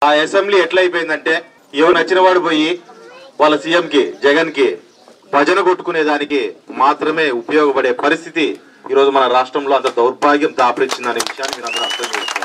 ఆ అసెంబ్లీ ఎట్లయిపోయిందంటే ఎవరు నచ్చిన వాడు పోయి వాళ్ళ సీఎం కి జగన్ కి భజన కొట్టుకునే దానికి మాత్రమే ఉపయోగపడే పరిస్థితి ఈ రోజు మన రాష్ట్రంలో అంత దౌర్భాగ్యం దాపరించిందనే విషయాన్ని మీరు అందరూ అర్థం చేసుకోవాలి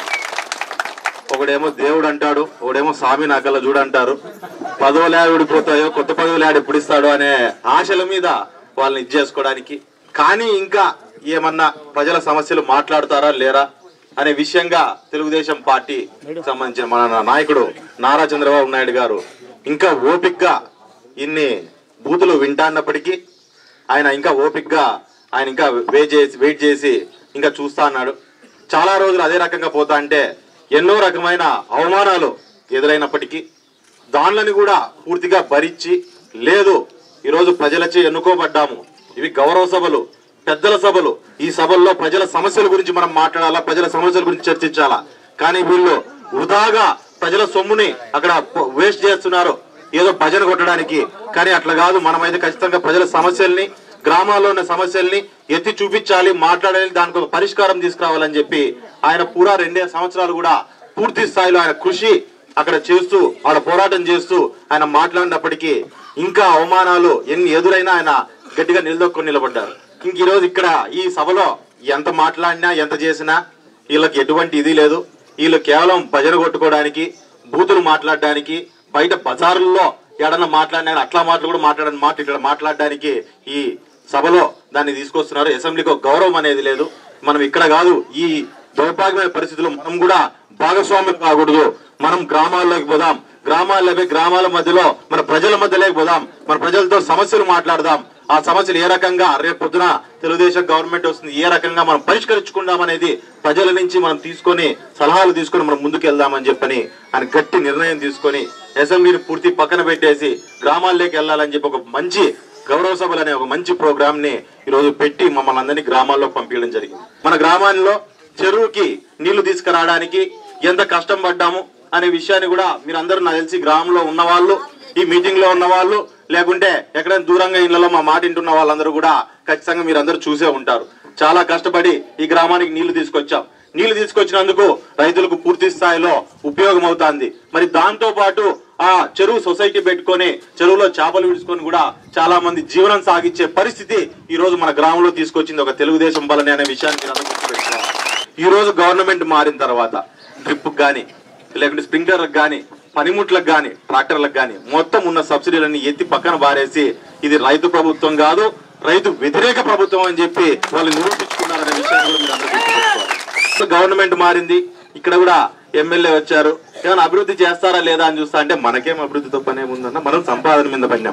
ఒకడేమో దేవుడు అంటాడు ఒకడేమో స్వామి నాకల్లా చూడంటారు పదవులు యాడ ఊడిపోతాయో కొత్త పదవులు యాడ ఎప్పుడు ఇస్తాడో అనే ఆశల మీద వాళ్ళని ఇది చేసుకోవడానికి కానీ ఇంకా ఏమన్నా ప్రజల సమస్యలు మాట్లాడతారా లేరా అనే విషయంగా తెలుగుదేశం పార్టీ సంబంధించిన మన నాయకుడు నారా చంద్రబాబు నాయుడు గారు ఇంకా ఓపిక్గా ఇన్ని బూతులు వింటాన్నప్పటికీ ఆయన ఇంకా ఓపిక్గా ఆయన ఇంకా వెయిట్ చేసి వెయిట్ చేసి ఇంకా చూస్తా అన్నాడు చాలా రోజులు అదే రకంగా పోతా అంటే ఎన్నో రకమైన అవమానాలు ఎదురైనప్పటికీ దానిని కూడా పూర్తిగా భరించి లేదు ఈరోజు ప్రజలచే ఎన్నుకోబడ్డాము ఇవి గౌరవ సభలు పెద్దల సభలు ఈ సభల్లో ప్రజల సమస్యల గురించి మనం మాట్లాడాలా ప్రజల సమస్యల గురించి చర్చించాలా కానీ వీళ్ళు వృధాగా ప్రజల సొమ్ముని అక్కడ వేస్ట్ చేస్తున్నారు ఏదో భజన కొట్టడానికి కానీ అట్లా కాదు మనమైతే ఖచ్చితంగా ప్రజల సమస్యల్ని గ్రామాల్లో ఉన్న సమస్యల్ని ఎత్తి చూపించాలి మాట్లాడాలి దానికి ఒక పరిష్కారం తీసుకురావాలని చెప్పి ఆయన పూరా రెండే సంవత్సరాలు కూడా పూర్తి స్థాయిలో ఆయన కృషి అక్కడ చేస్తూ ఆడ పోరాటం చేస్తూ ఆయన మాట్లాడినప్పటికీ ఇంకా అవమానాలు ఎన్ని ఎదురైనా ఆయన గట్టిగా నిలదొక్కుని నిలబడ్డారు ఇంక ఈరోజు ఇక్కడ ఈ సభలో ఎంత మాట్లాడినా ఎంత చేసినా వీళ్ళకి ఎటువంటి ఇది లేదు వీళ్ళు కేవలం భజన కొట్టుకోవడానికి బూతులు మాట్లాడడానికి బయట బజారుల్లో ఎడన్నా మాట్లాడినా అట్లా మాటలు కూడా మాట్లాడని మాట ఇక్కడ మాట్లాడడానికి ఈ సభలో దాన్ని తీసుకొస్తున్నారు అసెంబ్లీకి ఒక గౌరవం అనేది లేదు మనం ఇక్కడ కాదు ఈ దౌర్భాగ్యమైన పరిస్థితుల్లో మనం కూడా భాగస్వాములు కాకూడదు మనం గ్రామాల్లోకి పోదాం గ్రామాల్లో పోయి గ్రామాల మధ్యలో మన ప్రజల మధ్యలోకి పోదాం మన ప్రజలతో సమస్యలు మాట్లాడదాం ఆ సమస్యలు ఏ రకంగా రేపు పొద్దున తెలుగుదేశం గవర్నమెంట్ వస్తుంది ఏ రకంగా మనం పరిష్కరించుకుందాం అనేది ప్రజల నుంచి మనం తీసుకొని సలహాలు తీసుకొని మనం ముందుకు వెళ్దామని చెప్పని ఆయన గట్టి నిర్ణయం తీసుకొని అసెంబ్లీని పూర్తి పక్కన పెట్టేసి గ్రామాల్లోకి వెళ్ళాలని చెప్పి ఒక మంచి గౌరవ సభలు అనే ఒక మంచి ప్రోగ్రామ్ ని ఈ రోజు పెట్టి మమ్మల్ని అందరినీ గ్రామాల్లో పంపించడం జరిగింది మన గ్రామాల్లో చెరువుకి నీళ్లు తీసుకురావడానికి ఎంత కష్టం పడ్డాము అనే విషయాన్ని కూడా మీరు అందరూ నాకు తెలిసి గ్రామంలో ఉన్న వాళ్ళు ఈ మీటింగ్ లో ఉన్న వాళ్ళు లేకుంటే ఎక్కడైనా దూరంగా ఇళ్లలో మా మాట వింటున్న వాళ్ళందరూ కూడా ఖచ్చితంగా మీరు అందరూ చూసే ఉంటారు చాలా కష్టపడి ఈ గ్రామానికి నీళ్లు తీసుకొచ్చాం నీళ్లు తీసుకొచ్చినందుకు రైతులకు పూర్తి స్థాయిలో ఉపయోగం అవుతుంది మరి దాంతో పాటు ఆ చెరువు సొసైటీ పెట్టుకొని చెరువులో చేపలు విడుచుకొని కూడా చాలా మంది జీవనం సాగించే పరిస్థితి ఈ రోజు మన గ్రామంలో తీసుకొచ్చింది ఒక తెలుగుదేశం బలని అనే విషయాన్ని మీరు అందరూ గుర్తుపెట్టుకోవాలి. ఈ రోజు గవర్నమెంట్ మారిన తర్వాత డ్రిప్ గాని లేకుంటే స్ప్రింక్లర్లకు గాని పనిముట్లకు గాని ట్రాక్టర్లకు గాని మొత్తం ఉన్న సబ్సిడీలన్నీ ఎత్తి పక్కన బారేసి ఇది రైతు ప్రభుత్వం కాదు రైతు వ్యతిరేక ప్రభుత్వం అని చెప్పి వాళ్ళు నిరూపించుకున్నారనే విషయాన్ని కూడా మీరు అందరూ గుర్తుపెట్టుకోవాలి గవర్నమెంట్ మారింది ఇక్కడ కూడా ఎమ్మెల్యే వచ్చారు ఏమైనా అభివృద్ధి చేస్తారా లేదా అని చూస్తా అంటే మనకేం అభివృద్ధితో పని ఏముందన్న మనం సంపాదన మీద పడినాం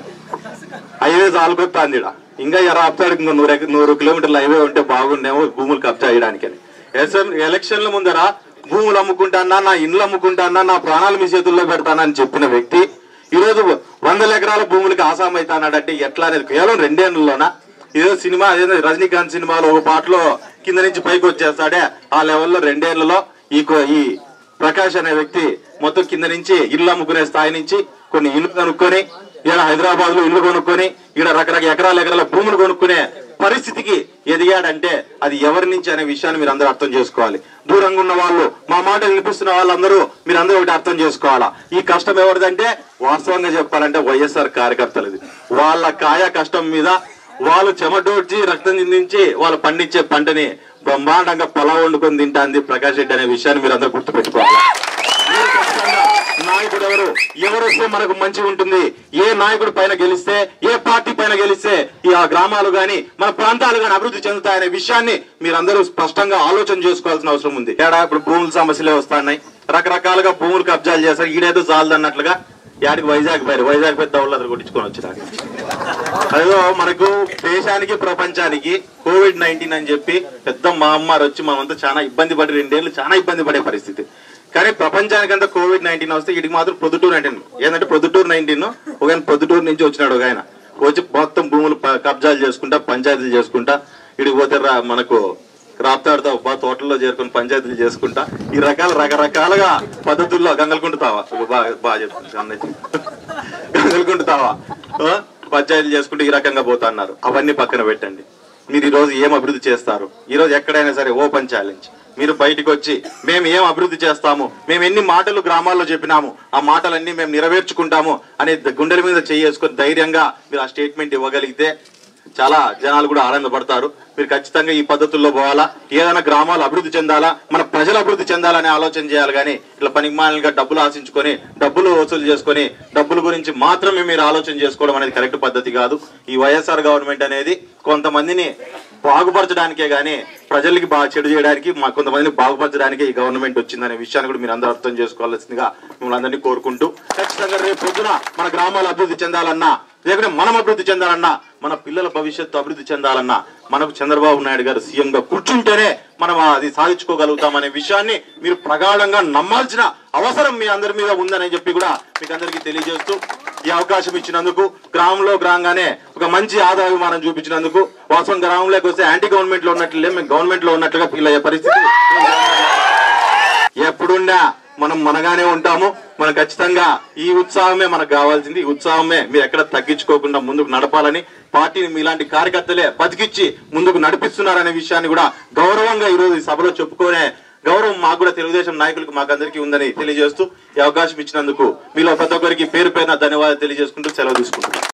హైవే చాలుకొస్తుంది ఈడ. ఇంకా ఎరా అప్తాడు ఇంకో నూరు ఎక- నూరు కిలోమీటర్ల హైవే ఉంటే బాగుండేమో భూములు కబ్జా చేయడానికి ఎలక్షన్ల ముందర భూములు అమ్ముకుంటానా నా ఇండ్లు అమ్ముకుంటానా నా ప్రాణాలు మీ చేతుల్లో పెడతానా అని చెప్పిన వ్యక్తి ఈ రోజు వందల ఎకరాల భూములకి ఆసాం అవుతానాడంటే ఎట్లా అనేది కేవలం రెండేళ్లలోనా ఏదో సినిమా అదేదో రజనీకాంత్ సినిమాలో ఒక పాటలో కింద నుంచి పైకి వచ్చేస్తాడే ఆ లెవెల్లో రెండేళ్లలో ఈ కో- ఈ ప్రకాష్ అనే వ్యక్తి మొత్తం కింద నుంచి ఇల్లు అమ్ముకునే స్థాయి నుంచి కొన్ని ఇల్లు కొనుక్కొని ఈడ హైదరాబాద్ లో ఇల్లు కొనుక్కొని ఈడ రకరకాల ఎకరాల ఎకరాల భూములు కొనుక్కునే పరిస్థితికి ఎదిగాడంటే అది ఎవరి నుంచి అనే విషయాన్ని మీరు అందరూ అర్థం చేసుకోవాలి దూరంగా ఉన్న వాళ్ళు మా మాట వినిపిస్తున్న వాళ్ళందరూ మీరు అందరూ ఒకటి అర్థం చేసుకోవాలా ఈ కష్టం ఎవరిదంటే వాస్తవంగా చెప్పాలంటే వైఎస్ఆర్ కార్యకర్తలది వాళ్ళ కాయ కష్టం మీద వాళ్ళు చెమటోడ్చి రక్తం చిందించి వాళ్ళు పండించే పంటని బ్రహ్మాండంగా పొలం వండుకొని తింటాంది ప్రకాష్ రెడ్డి అనే విషయాన్ని మీరు అందరూ గుర్తుపెట్టుకోవాలి మీరు ఖచ్చితంగా నాయకుడు ఎవరు ఎవరు వస్తే మనకు మంచి ఉంటుంది ఏ నాయకుడు పైన గెలిస్తే ఏ పార్టీ పైన గెలిస్తే ఈ ఆ గ్రామాలు గాని మన ప్రాంతాలు గాని అభివృద్ధి చెందుతాయనే విషయాన్ని మీరందరూ స్పష్టంగా ఆలోచన చేసుకోవాల్సిన అవసరం ఉంది ఏడా ఇప్పుడు భూముల సమస్యలే వస్తున్నాయి రకరకాలుగా భూములు కబ్జాలు చేస్తారు ఈడేదో చాలదు అన్నట్లుగా యాడికి వైజాగ్ పోయారు వైజాగ్ పెద్ద వాళ్ళు కొట్టించుకొని వచ్చినాక అదేదో మనకు దేశానికి ప్రపంచానికి కోవిడ్ నైన్టీన్ అని చెప్పి పెద్ద మహమ్మారి వచ్చి మనమంతా చాలా ఇబ్బంది పడి రెండేళ్లు చాలా ఇబ్బంది పడే పరిస్థితి కానీ ప్రపంచానికంతా కోవిడ్ నైన్టీన్ వస్తే ఇటుకి మాత్రం ప్రొద్దుటూరు నైన్టీన్ ఏంటంటే ప్రొద్దుటూరు నైన్టీన్ ఒక ఆయన ప్రొద్దుటూరు నుంచి వచ్చినాడు ఒక ఆయన వచ్చి మొత్తం భూములు ప- కబ్జాలు చేసుకుంటా పంచాయతీలు చేసుకుంటా ఇడికి పోతే రా మనకు రాప్తాడుతా బా తోటల్లో చేరుకుని పంచాయతీలు చేసుకుంటా ఈ రకాల రకరకాలుగా పద్ధతుల్లో గంగలకుంట తావా బాగా బాగా చెప్తుంది అన్నయ్య గంగలకుంట తావా ఆ? పంచాయతీలు చేసుకుంటూ ఈ రకంగా పోతా అన్నారు అవన్నీ పక్కన పెట్టండి మీరు ఈ రోజు ఏం అభివృద్ధి చేస్తారు ఈ రోజు ఎక్కడైనా సరే ఓపెన్ ఛాలెంజ్ మీరు బయటికి వచ్చి మేము ఏం అభివృద్ధి చేస్తాము మేము ఎన్ని మాటలు గ్రామాల్లో చెప్పినాము ఆ మాటలన్నీ మేము నెరవేర్చుకుంటాము అనే గుండెల మీద చేసుకొని ధైర్యంగా మీరు ఆ స్టేట్మెంట్ ఇవ్వగలిగితే చాలా జనాలు కూడా ఆనందపడతారు మీరు ఖచ్చితంగా ఈ పద్ధతుల్లో పోవాలా ఏదైనా గ్రామాలు అభివృద్ధి చెందాలా మన ప్రజలు అభివృద్ధి చెందాలని ఆలోచన చేయాలి కానీ ఇట్లా పనికిమాలిగా డబ్బులు ఆశించుకొని డబ్బులు వసూలు చేసుకొని డబ్బుల గురించి మాత్రమే మీరు ఆలోచన చేసుకోవడం అనేది కరెక్ట్ పద్ధతి కాదు ఈ వైఎస్ఆర్ గవర్నమెంట్ అనేది కొంతమందిని బాగుపరచడానికే గానీ ప్రజలకి బాగా చెడు చేయడానికి మా కొంతమందిని బాగుపరచడానికి ఈ గవర్నమెంట్ వచ్చిందనే విషయాన్ని కూడా మీరు అందరూ అర్థం చేసుకోవాల్సిందిగా మిమ్మల్ని అందరినీ కోరుకుంటూ ఖచ్చితంగా రేపు పొద్దున మన గ్రామాలు అభివృద్ధి చెందాలన్నా లేకుంటే మనం అభివృద్ధి చెందాలన్నా మన పిల్లల భవిష్యత్తు అభివృద్ధి చెందాలన్నా మనకు చంద్రబాబు నాయుడు గారు సీఎం గా కూర్చుంటేనే మనం అది సాధించుకోగలుగుతామనే విషయాన్ని మీరు ప్రగాఢంగా నమ్మాల్సిన అవసరం మీ అందరి మీద ఉందని చెప్పి కూడా మీకు అందరికీ తెలియజేస్తూ ఈ అవకాశం ఇచ్చినందుకు గ్రామంలో గ్రామంగానే ఒక మంచి ఆదాయమానం చూపించినందుకు వాస్తవం గ్రామంలోకి వస్తే యాంటీ గవర్నమెంట్ లో ఉన్నట్లే మేము గవర్నమెంట్ లో ఉన్నట్లుగా ఫీల్ అయ్యే పరిస్థితి ఎప్పుడున్నా మనం మనగానే ఉంటాము మనం ఖచ్చితంగా ఈ ఉత్సాహమే మనకు కావాల్సింది ఈ ఉత్సాహమే మీరు ఎక్కడ తగ్గించుకోకుండా ముందుకు నడపాలని పార్టీని మీలాంటి కార్యకర్తలే బతికిచ్చి ముందుకు నడిపిస్తున్నారనే విషయాన్ని కూడా గౌరవంగా ఈ రోజు ఈ సభలో చెప్పుకునే గౌరవం మాకు కూడా తెలుగుదేశం నాయకులకు మాకందరికీ ఉందని తెలియజేస్తూ ఈ అవకాశం ఇచ్చినందుకు మీలో ప్రతి ఒక్కరికి పేరు పేరున ధన్యవాదాలు తెలియజేసుకుంటూ సెలవు తీసుకుంటున్నాను